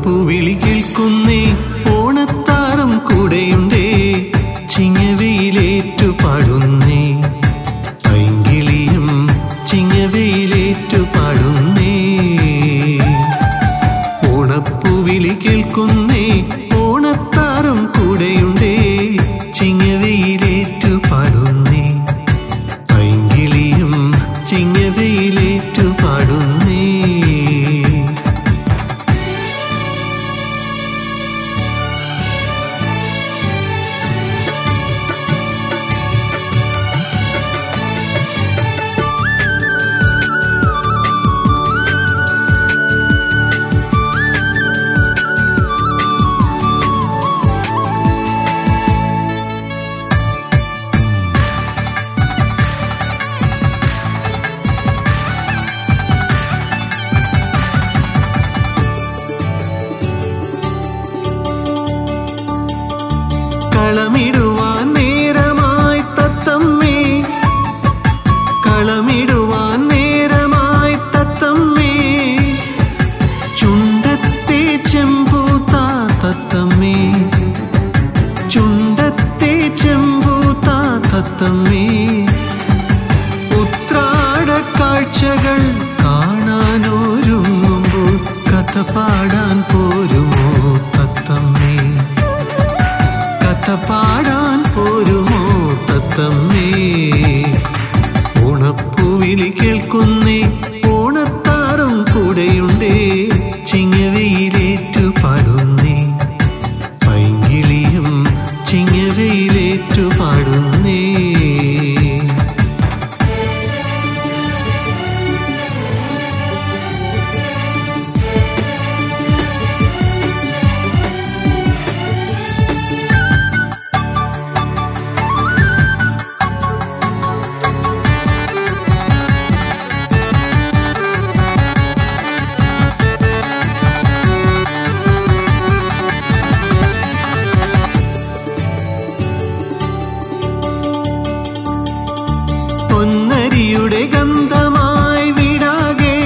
ഓണപ്പൂവിളി കേൾക്കുന്നേ ഓണത്താരം കൂടെയുണ്ടേ ചിങ്ങവയിലേറ്റു പാടുന്നേ പൈങ്കിളിയും ചിങ്ങവയിലേറ്റു പാടുന്നേ ഓണപ്പൂവിളി കേൾക്കുന്നേ ഓണത്താരം കൂടെയുണ്ടേ ചിങ്ങവയിലേറ്റു പാടുന്നേ പൈങ്കിളിയും ചിങ്ങവയിലേറ്റു പാടുന്നേ കളമിടുവാൻ നേരമായി തത്തമ്മേ കളമിടുവാൻ നേരമായി തത്തമ്മേ ചുണ്ടത്തെ ചെമ്പൂത്ത തത്തമ്മേ ചുണ്ടത്തെ ചെമ്പൂത്ത തത്തമ്മേ ഉത്രാട കാഴ്ചകൾ കാണാനൊരുങ്ങുമ്പോൾ കഥ പാടാൻ പോരുമോ തത്തമ്മേ കഥ പാടാൻ പോരുമോ തത്തമ്മേ ഓണപ്പൂവിളി കേൾക്കുന്നേ ഓണത്താറും കൂടെയുണ്ടേ ചിങ്ങവയിലേറ്റു പാടുന്നേ പൈങ്കിളിയും ചിങ്ങവയിലേറ്റു പാടുന്നേ പൊന്നരിയുടെ ഗന്ധമായി വീടാകെ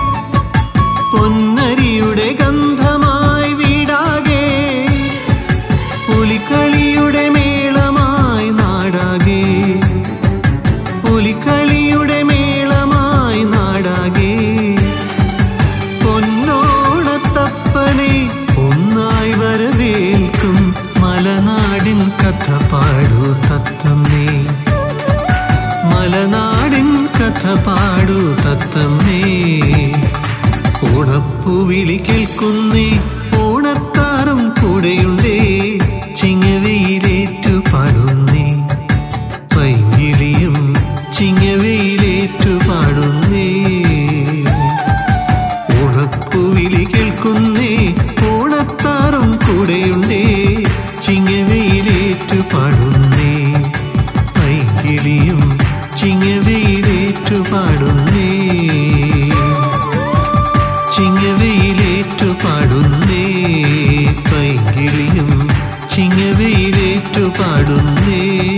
പൊന്നരിയുടെ ഗന്ധമായി വീടാകെ പുലിക്കളിയുടെ മേളമായി നാടാകെ പുലിക്കളിയുടെ മേളമായി നാടാകെ പൊന്നോണത്തപ്പനെ ഒന്നായി വരവേൽക്കും മലനാടിൻ കഥ പാടൂ തത്തമ്മേ മലനാടിൻ കഥ പാടൂ തത്തമ്മേ ഓണപ്പൂവിളി കേൾക്കുന്നേ ഓണത്താറും കൂടെയുണ്ടേ ചിങ്ങവയിലേറ്റു പാടുന്നേ പൈങ്കിളിയും ചിങ്ങവയിലേറ്റു പാടുന്നേ ഓണപ്പൂവിളി കേൾക്കുന്നേ ഓണത്താറും കൂടെയുണ്ടേ ചിങ്ങവയിലേറ്റു പാടുന്നേ പൈങ്കിളിയും ചിങ്ങവയിലേറ്റു പാടുന്നേ ചിങ്ങവയിലേറ്റു പാടുന്നേ പൈങ്കിളിയും ചിങ്ങവയിലേറ്റു പാടുന്നേ